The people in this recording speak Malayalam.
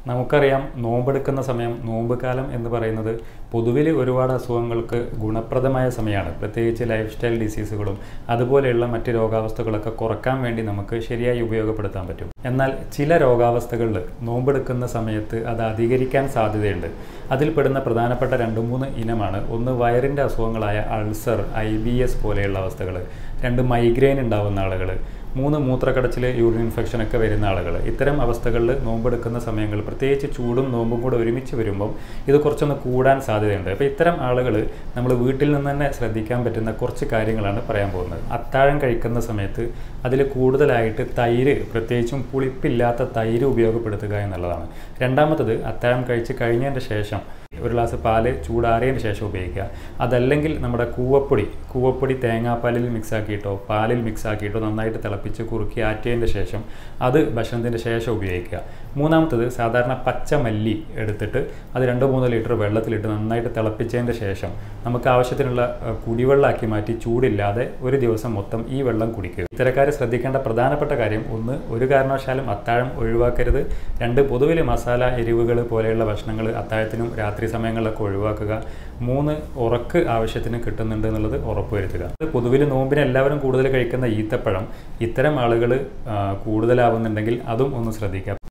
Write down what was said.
നമുക്കറിയാം നോമ്പെടുക്കുന്ന സമയം നോമ്പ് കാലം എന്ന് പറയുന്നത് പൊതുവിൽ ഒരുപാട് അസുഖങ്ങൾക്ക് ഗുണപ്രദമായ സമയമാണ് പ്രത്യേകിച്ച് ലൈഫ് സ്റ്റൈൽ ഡിസീസുകളും അതുപോലെയുള്ള മറ്റ് രോഗാവസ്ഥകളൊക്കെ കുറക്കാൻ വേണ്ടി നമുക്ക് ശരിയായി ഉപയോഗപ്പെടുത്താൻ പറ്റും എന്നാൽ ചില രോഗാവസ്ഥകളിൽ നോമ്പെടുക്കുന്ന സമയത്ത് അത് അധികരിക്കാൻ സാധ്യതയുണ്ട് അതിൽപ്പെടുന്ന പ്രധാനപ്പെട്ട രണ്ട് മൂന്ന് ഇനമാണ് ഒന്ന് വയറിൻ്റെ അസുഖങ്ങളായ അൾസർ ഐ ബി എസ് പോലെയുള്ള അവസ്ഥകൾ രണ്ട് മൈഗ്രെയിൻ ഉണ്ടാവുന്ന ആളുകൾ മൂന്ന് മൂത്രക്കടച്ചിൽ യൂറിൻ ഇൻഫെക്ഷൻ ഒക്കെ വരുന്ന ആളുകൾ ഇത്തരം അവസ്ഥകളിൽ നോമ്പെടുക്കുന്ന സമയങ്ങൾ പ്രത്യേകിച്ച് ചൂടും നോമ്പും കൂടെ ഒരുമിച്ച് വരുമ്പം ഇത് കുറച്ചൊന്ന് കൂടാൻ സാധ്യതയുണ്ട് അപ്പോൾ ഇത്തരം ആളുകൾ നമ്മൾ വീട്ടിൽ നിന്ന് തന്നെ ശ്രദ്ധിക്കാൻ പറ്റുന്ന കുറച്ച് കാര്യങ്ങളാണ് പറയാൻ പോകുന്നത് അത്താഴം കഴിക്കുന്ന സമയത്ത് അതിൽ കൂടുതലായിട്ട് തൈര് പ്രത്യേകിച്ചും പുളിപ്പില്ലാത്ത തൈര് ഉപയോഗപ്പെടുത്തുക എന്നുള്ളതാണ് രണ്ടാമത്തത് അത്താഴം കഴിച്ച് കഴിഞ്ഞതിൻ്റെ ശേഷം ഒരു ഗ്ലാസ് പാല് ചൂടാറിയതിന് ശേഷം ഉപയോഗിക്കുക അതല്ലെങ്കിൽ നമ്മുടെ കൂവപ്പൊടി കൂവപ്പൊടി തേങ്ങാപ്പാലിൽ മിക്സ് ആക്കിയിട്ടോ പാലിൽ മിക്സ് ആക്കിയിട്ടോ നന്നായിട്ട് തിളപ്പിച്ച് കുറുക്കി ആറ്റിയതിൻ്റെ ശേഷം അത് ഭക്ഷണത്തിൻ്റെ ശേഷം ഉപയോഗിക്കുക മൂന്നാമത്തത് സാധാരണ പച്ചമല്ലി എടുത്തിട്ട് അത് രണ്ട് മൂന്ന് ലിറ്റർ വെള്ളത്തിലിട്ട് നന്നായിട്ട് തിളപ്പിച്ചതിൻ്റെ ശേഷം നമുക്ക് ആവശ്യത്തിനുള്ള അഹ്, കുടിവെള്ളമാക്കി മാറ്റി ചൂടില്ലാതെ ഒരു ദിവസം മൊത്തം ഈ വെള്ളം കുടിക്കുക ഇത്തരക്കാർ ശ്രദ്ധിക്കേണ്ട പ്രധാനപ്പെട്ട കാര്യം ഒന്ന് ഒരു കാരണവശാലും അത്താഴം ഒഴിവാക്കരുത് രണ്ട് പൊതുവിൽ മസാല എരിവുകൾ പോലെയുള്ള ഭക്ഷണങ്ങൾ അത്താഴത്തിനും രാത്രി സമയങ്ങളിലൊക്കെ ഒഴിവാക്കുക മൂന്ന് ഉറക്ക് ആവശ്യത്തിന് കിട്ടുന്നുണ്ട് എന്നുള്ളത് ഉറപ്പുവരുത്തുക പൊതുവിൽ നോമ്പിന് എല്ലാവരും കൂടുതൽ കഴിക്കുന്ന ഈത്തപ്പഴം ഇത്തരം ആളുകൾ കൂടുതലാവുന്നുണ്ടെങ്കിൽ അതും ഒന്ന് ശ്രദ്ധിക്കുക